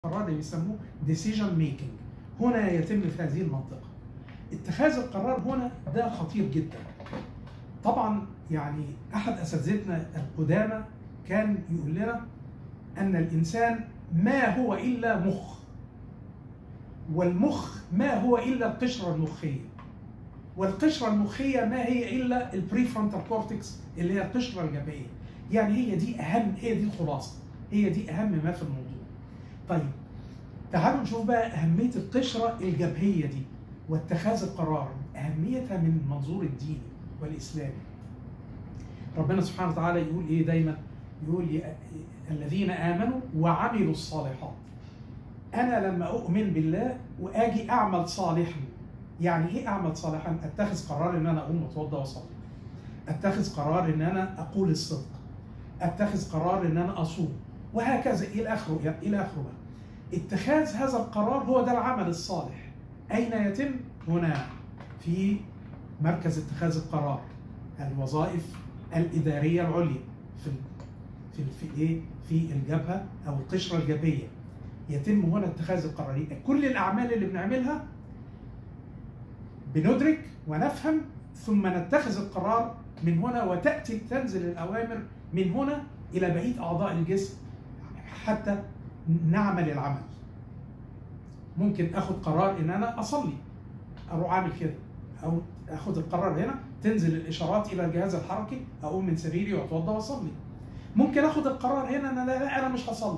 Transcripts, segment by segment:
القرار اللي بيسموه decision making هنا يتم في هذه المنطقة اتخاذ القرار هنا ده خطير جدا طبعا يعني أحد أساتذتنا القدامى كان يقول لنا أن الإنسان ما هو إلا مخ والمخ ما هو إلا القشرة المخية والقشرة المخية ما هي إلا البري فرونتال كورتكس اللي هي القشرة الجبهية يعني هي دي أهم هي دي الخلاصة هي دي أهم ما في الموضوع طيب تعالوا نشوف بقى أهمية القشرة الجبهية دي واتخاذ القرار أهميتها من المنظور الديني والإسلامي ربنا سبحانه وتعالى يقول إيه دايما يقول الذين آمنوا وعملوا الصالحات أنا لما أؤمن بالله وأجي أعمل صالحا يعني إيه أعمل صالحا؟ أتخذ قرار إن أنا أقوم أتوضأ وأصلي أتخذ قرار إن أنا أقول الصدق أتخذ قرار إن أنا أصوم وهكذا إلى آخره إلى آخره اتخاذ هذا القرار هو ده العمل الصالح أين يتم؟ هنا في مركز اتخاذ القرار الوظائف الإدارية العليا في في في ايه؟ في الجبهة أو القشرة الجبهية يتم هنا اتخاذ القرار كل الأعمال اللي بنعملها بندرك ونفهم ثم نتخذ القرار من هنا وتأتي تنزل الأوامر من هنا إلى بقية أعضاء الجسم حتى نعمل العمل ممكن اخد قرار ان انا اصلي اروح اعمل كده او اخد القرار هنا تنزل الاشارات الى الجهاز الحركي اقوم من سريري واتوضا واصلي ممكن اخد القرار هنا ان انا لا انا مش هصلي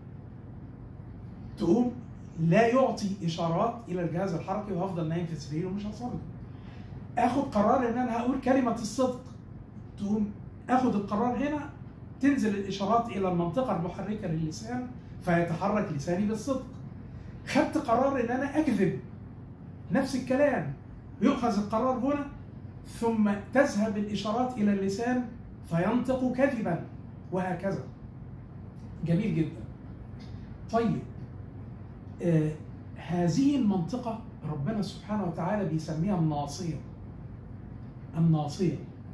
تقوم لا يعطي اشارات الى الجهاز الحركي وهفضل نايم في سريري ومش هصلي اخد قرار ان انا هقول كلمه الصدق تقوم اخد القرار هنا تنزل الاشارات الى المنطقه المحركه للسان فيتحرك لساني بالصدق خدت قرار ان انا اكذب نفس الكلام يؤخذ القرار هنا ثم تذهب الاشارات الى اللسان فينطق كذبا وهكذا جميل جدا طيب آه هذه المنطقة ربنا سبحانه وتعالى بيسميها الناصية الناصية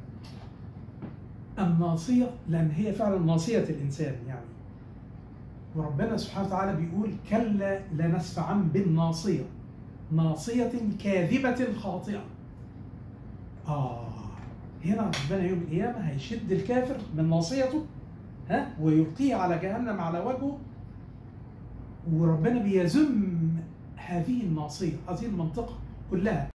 الناصية لأن هي فعلا ناصية الإنسان يعني وربنا سبحانه وتعالى بيقول كلا لنسفعا بالناصية ناصية كاذبة خاطئة آه هنا ربنا يوم القيامة هيشد الكافر من ناصيته ها ويلقيه على جهنم على وجهه وربنا بيذم هذه الناصية هذه المنطقة كلها